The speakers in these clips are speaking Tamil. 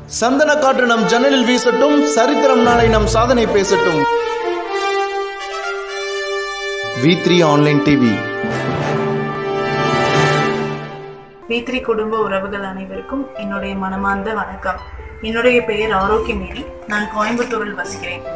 சந்தன காற்று நம் ஜன்னலில் வீசட்டும் சரித்திரம் நாளை நம் சாதனை பேசட்டும் V three online TV V three குடும்ப உறவுகள் அனைவருக்கும் என்னுடைய மனமார்ந்த வணக்கம் என்னுடைய பெயர் ஆரோக்கியமேனி நான் கோயம்புத்தூரில் வசிக்கிறேன்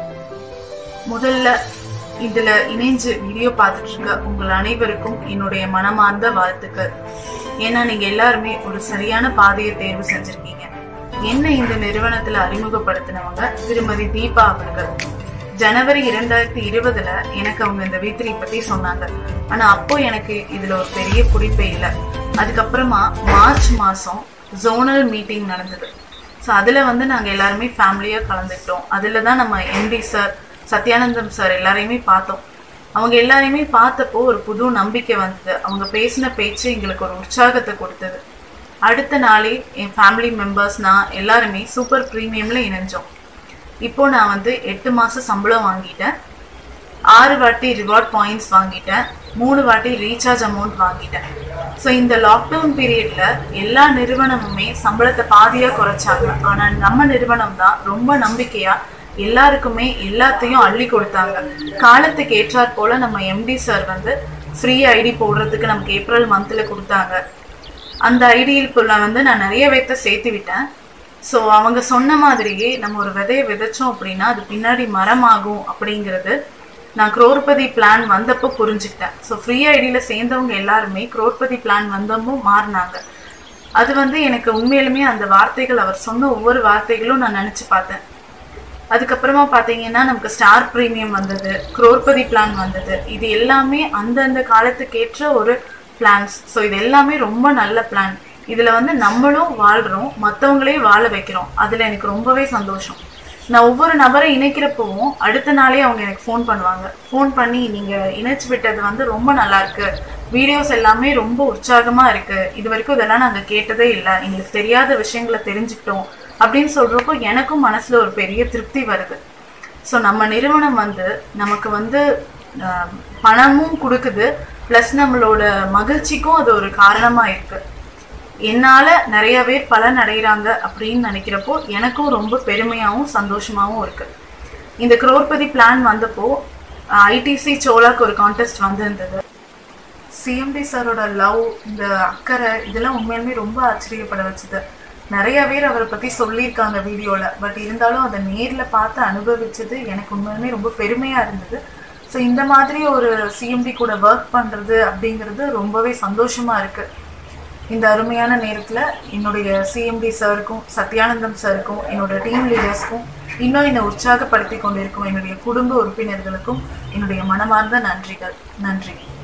முதல்ல இதுல இணைஞ்சு வீடியோ பார்த்துட்டு இருக்க உங்கள் அனைவருக்கும் என்னுடைய மனமார்ந்த வாழ்த்துக்கள் ஏன்னா நீங்க எல்லாருமே ஒரு சரியான பாதையை தேர்வு செஞ்சிருக்கீங்க என்ன இந்த நிறுவனத்துல அறிமுகப்படுத்தினவங்க திருமதி தீபா அவர்கள் ஜனவரி இரண்டாயிரத்தி இருபதுல எனக்கு அவங்க இந்த வீத்திரி பத்தி சொன்னாங்க ஆனா அப்போ எனக்கு இதுல ஒரு பெரிய குறிப்பே இல்லை அதுக்கப்புறமா மார்ச் மாசம் ஜோனல் மீட்டிங் நடந்தது ஸோ அதுல வந்து நாங்க எல்லாருமே ஃபேமிலியா கலந்துக்கிட்டோம் அதுல தான் நம்ம எம்டி சார் சத்யானந்தம் சார் எல்லாரையுமே பார்த்தோம் அவங்க எல்லாரையுமே பார்த்தப்போ ஒரு புது நம்பிக்கை வந்தது அவங்க பேசின பேச்சு எங்களுக்கு ஒரு உற்சாகத்தை கொடுத்தது அடுத்த நாளே என் ஃபேமிலி மெம்பர்ஸ் நான் எல்லாருமே சூப்பர் ப்ரீமியம்ல இணைஞ்சோம் இப்போ நான் வந்து எட்டு மாசம் சம்பளம் வாங்கிட்டேன் ஆறு வாட்டி ரிவார்ட் பாயிண்ட்ஸ் வாங்கிட்டேன் மூணு வாட்டி ரீசார்ஜ் அமௌண்ட் வாங்கிட்டேன் ஸோ இந்த லாக்டவுன் பீரியட்ல எல்லா நிறுவனமுமே சம்பளத்தை பாதியா குறைச்சாங்க ஆனா நம்ம நிறுவனம் தான் ரொம்ப நம்பிக்கையா எல்லாருக்குமே எல்லாத்தையும் அள்ளி கொடுத்தாங்க காலத்துக்கு ஏற்றாற் போல நம்ம எம்டி சார் வந்து ஃப்ரீ ஐடி போடுறதுக்கு நமக்கு ஏப்ரல் மந்த்ல கொடுத்தாங்க அந்த ஐடியிலுக்குள்ள வந்து நான் நிறைய பேர்த்த சேர்த்து விட்டேன் ஸோ அவங்க சொன்ன மாதிரியே நம்ம ஒரு விதையை விதைச்சோம் அப்படின்னா அது பின்னாடி மரமாகும் அப்படிங்கிறது நான் குரோர்பதி பிளான் வந்தப்போ புரிஞ்சுக்கிட்டேன் ஸோ ஃப்ரீ ஐடியில் சேர்ந்தவங்க எல்லாருமே குரோர்பதி பிளான் வந்தப்போ மாறினாங்க அது வந்து எனக்கு உண்மையிலுமே அந்த வார்த்தைகள் அவர் சொன்ன ஒவ்வொரு வார்த்தைகளும் நான் நினச்சி பார்த்தேன் அதுக்கப்புறமா பார்த்தீங்கன்னா நமக்கு ஸ்டார் ப்ரீமியம் வந்தது குரோர்பதி பிளான் வந்தது இது எல்லாமே அந்தந்த காலத்துக்கேற்ற ஒரு பிளான்ஸ் ஸோ இது எல்லாமே ரொம்ப நல்ல பிளான் இதில் வந்து நம்மளும் வாழ்கிறோம் மற்றவங்களையும் வாழ வைக்கிறோம் அதில் எனக்கு ரொம்பவே சந்தோஷம் நான் ஒவ்வொரு நபரை இணைக்கிறப்பவும் அடுத்த நாளே அவங்க எனக்கு ஃபோன் பண்ணுவாங்க ஃபோன் பண்ணி நீங்கள் இணைச்சு விட்டது வந்து ரொம்ப நல்லா இருக்கு வீடியோஸ் எல்லாமே ரொம்ப உற்சாகமாக இருக்கு இது வரைக்கும் இதெல்லாம் நாங்கள் கேட்டதே இல்லை எங்களுக்கு தெரியாத விஷயங்களை தெரிஞ்சுக்கிட்டோம் அப்படின்னு சொல்றப்போ எனக்கும் மனசுல ஒரு பெரிய திருப்தி வருது ஸோ நம்ம நிறுவனம் வந்து நமக்கு வந்து ஆஹ், பணமும் கொடுக்குது ப்ளஸ் நம்மளோட மகிழ்ச்சிக்கும் அது ஒரு காரணமா இருக்கு என்னால நிறைய பேர் பலன் அடைகிறாங்க அப்படின்னு நினைக்கிறப்போ எனக்கும் ரொம்ப பெருமையாகவும் சந்தோஷமாகவும் இருக்கு இந்த குரோர்பதி பிளான் வந்தப்போ ஐடிசி சோலாக்கு ஒரு கான்டெஸ்ட் வந்திருந்தது சிஎம்டி சாரோட லவ் இந்த அக்கறை இதெல்லாம் உண்மையுமே ரொம்ப ஆச்சரியப்பட வச்சுது நிறைய பேர் அவரை பத்தி சொல்லியிருக்காங்க வீடியோல பட் இருந்தாலும் அதை நேர்ல பார்த்து அனுபவிச்சது எனக்கு உண்மையுமே ரொம்ப பெருமையா இருந்தது ஸோ இந்த மாதிரி ஒரு சிஎம்டி கூட ஒர்க் பண்றது அப்படிங்கிறது ரொம்பவே சந்தோஷமா இருக்கு இந்த அருமையான நேரத்துல என்னுடைய சிஎம்டி சாருக்கும் சத்யானந்தம் சாருக்கும் என்னோட டீம் லீடர்ஸ்க்கும் இன்னும் என்னை உற்சாகப்படுத்தி கொண்டிருக்கும் என்னுடைய குடும்ப உறுப்பினர்களுக்கும் என்னுடைய மனமார்ந்த நன்றிகள் நன்றி